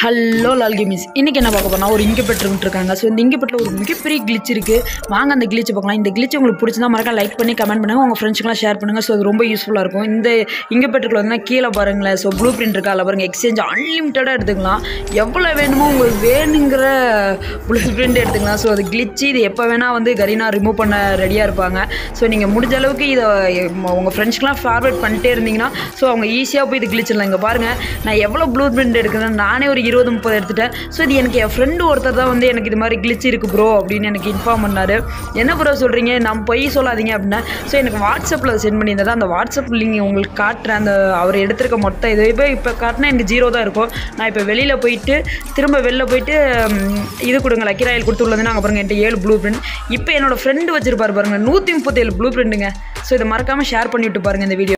hello Lal கேமிஸ் இன்றைக்கி என்ன பார்க்க போனால் ஒரு இங்கப்பெட்டர் இருக்காங்க ஸோ இந்த இங்கப்பெட்டில் ஒரு மிகப்பெரிய கிளிச் இருக்குது வாங்க அந்த கிளிச்சை பார்க்கலாம் இந்த கிளிச் உங்களுக்கு பிடிச்சிருந்தா மறக்க லைக் பண்ணி கமெண்ட் பண்ணுங்கள் உங்கள் ஃப்ரெண்ட்ஸ்க்குலாம் ஷேர் பண்ணுங்கள் ஸோ அது ரொம்ப யூஸ்ஃபுல்லாக இருக்கும் இந்த இங்கப்பெட்டரில் வந்து கீழே பாருங்களேன் ஸோ ப்ளூ பிரிண்ட் இருக்கா அதில் பாருங்கள் எக்ஸ்சேஞ்ச் அன்லிமிட்டடாக எடுத்துக்கலாம் எவ்வளோ வேணுமோ உங்களுக்கு வேணுங்கிற ப்ளூ பிரிண்ட் எடுத்துக்கலாம் ஸோ அது கிளிச்சு இது எப்போ வேணால் வந்து கரீனா ரிமூவ் பண்ண ரெடியாக இருப்பாங்க ஸோ நீங்கள் முடிஞ்ச அளவுக்கு இதை உங்கள் ஃப்ரெண்ட்ஸ்க்குலாம் ஃபார்வேர்ட் பண்ணிட்டே இருந்தீங்கன்னா ஸோ அவங்க ஈஸியாக போய் இது கிளிச்சிடலாம் இங்கே பாருங்கள் நான் எவ்வளோ ப்ளூ பிரிண்ட் எடுக்கிறேன் நானே ஒரு இருபது முப்பது எடுத்துட்டேன் ஸோ இது எனக்கு என் ஃப்ரெண்டு ஒருத்தர் தான் வந்து எனக்கு இது மாதிரி கிளிச் இருக்குது ப்ரோ அப்படின்னு எனக்கு இன்ஃபார்ம் பண்ணார் என்ன ப்ரோ சொல்கிறீங்க நம்ம பொய் சொல்லாதீங்க அப்படின்னா ஸோ எனக்கு வாட்ஸ்அப்பில் சென்ட் பண்ணியிருந்தது அந்த வாட்ஸ்அப் லிங்க் உங்களுக்கு காட்டுறேன் அந்த அவர் எடுத்திருக்க மொத்த இது இப்போ இப்போ காட்டினா எனக்கு ஜீரோ தான் இருக்கும் நான் இப்போ வெளியில் போயிட்டு திரும்ப வெளில போயிட்டு ம், இது கொடுங்க லக்கி ராயல் கொடுத்துள்ளது நாங்கள் பாருங்கள் என்கிட்ட ஏழு ப்ளூ பிரிண்ட் இப்போ என்னோட ஃப்ரெண்டு வச்சிருப்பாரு பாருங்க நூற்றி முப்பத்தேழு ப்ளூ பிரிண்ட்டுங்க ஸோ இதை மறக்காமல் ஷேர் பண்ணிவிட்டு பாருங்கள் இந்த வீடியோ